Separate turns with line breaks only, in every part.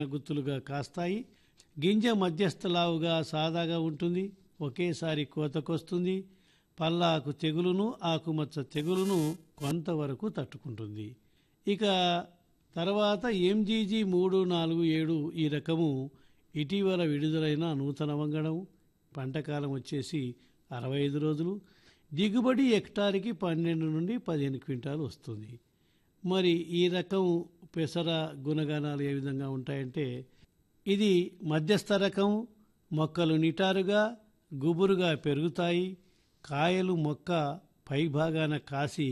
గుత్తులుగా కాస్తాయి గింజ మధ్యస్థ లావుగా సాదాగా ఉంటుంది ఒకేసారి కోతకొస్తుంది పల్లాకు తెగులును ఆకుమచ్చ తెగులును కొంతవరకు తట్టుకుంటుంది ఇక తర్వాత ఎంజీజీ మూడు నాలుగు ఏడు ఈ రకము ఇటీవల విడుదలైన నూతన వంగడం పంటకాలం వచ్చేసి అరవై ఐదు రోజులు దిగుబడి హెక్టార్కి పన్నెండు నుండి పదిహేను క్వింటాలు వస్తుంది మరి ఈ రకం పెసర గుణగణాలు ఏ విధంగా ఉంటాయంటే ఇది మధ్యస్థ రకం మొక్కలు నిటారుగా గుబురుగా పెరుగుతాయి కాయలు మొక్క పైభాగాన కాసి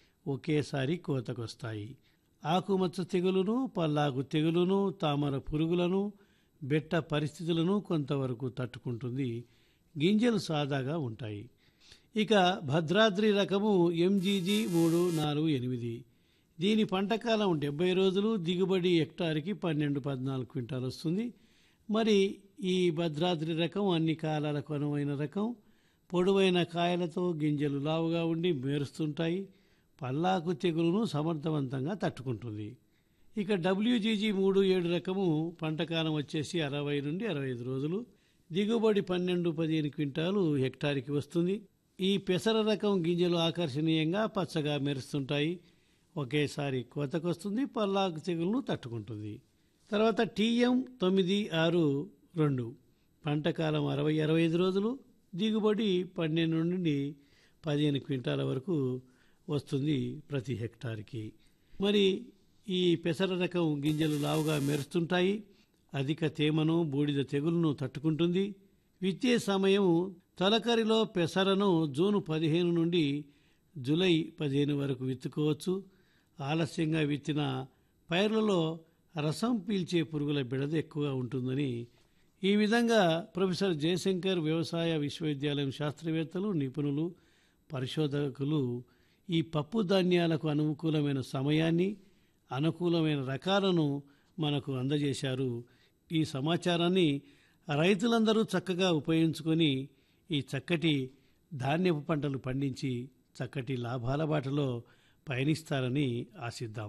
ఒకేసారి కోతకొస్తాయి ఆకుమచ్చ తెగులును పల్లాకు తెగులును తామర పురుగులను బెట్ట పరిస్థితులను కొంతవరకు తట్టుకుంటుంది గింజలు సాదాగా ఉంటాయి ఇక భద్రాద్రి రకము ఎంజీజీ మూడు నాలుగు ఎనిమిది దీని పంటకాలం డెబ్బై రోజులు దిగుబడి హెక్టార్కి పన్నెండు పద్నాలుగు క్వింటాలు వస్తుంది మరి ఈ భద్రాద్రి రకం అన్ని కాలాలకు అనువైన రకం పొడవైన కాయలతో గింజలు లావుగా ఉండి మేరుస్తుంటాయి పల్లాకు తెగులును సమర్థవంతంగా తట్టుకుంటుంది ఇక డబ్ల్యూజీజీ మూడు ఏడు రకము పంటకాలం వచ్చేసి అరవై నుండి అరవై ఐదు రోజులు దిగుబడి పన్నెండు పదిహేను క్వింటాలు హెక్టార్కి వస్తుంది ఈ పెసర రకం గింజలు ఆకర్షణీయంగా పచ్చగా మెరుస్తుంటాయి ఒకేసారి కోతకొస్తుంది పల్లాకు తెగులను తట్టుకుంటుంది తర్వాత టీఎం తొమ్మిది ఆరు రెండు పంటకాలం అరవై అరవై ఐదు రోజులు దిగుబడి పన్నెండు నుండి పదిహేను క్వింటాల వరకు వస్తుంది ప్రతి హెక్టార్కి మరి ఈ పెసర రకం గింజలు లావుగా మెరుస్తుంటాయి అధిక తేమను బూడిద తెగులను తట్టుకుంటుంది విత్తే సమయం తొలకరిలో పెసరను జూన్ పదిహేను నుండి జూలై పదిహేను వరకు విత్తుకోవచ్చు ఆలస్యంగా విత్తిన పైర్లలో రసం పీల్చే పురుగుల బిడద ఎక్కువగా ఉంటుందని ఈ విధంగా ప్రొఫెసర్ జయశంకర్ వ్యవసాయ విశ్వవిద్యాలయం శాస్త్రవేత్తలు నిపుణులు పరిశోధకులు ఈ పప్పు ధాన్యాలకు అనుకూలమైన సమయాన్ని అనుకూలమైన రకాలను మనకు అందజేశారు ఈ సమాచారాన్ని రైతులందరూ చక్కగా ఉపయోగించుకొని ఈ చక్కటి ధాన్యపు పంటలు పండించి చక్కటి లాభాల బాటలో పయనిస్తారని ఆశిద్దాం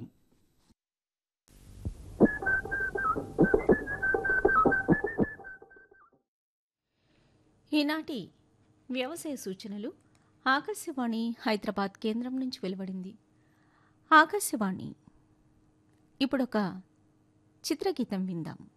ఈనాటి వ్యవసాయ సూచనలు ఆకాశవాణి హైదరాబాద్ కేంద్రం నుంచి వెలువడింది ఆకాశవాణి ఇప్పుడొక చిత్రగీతం విందాం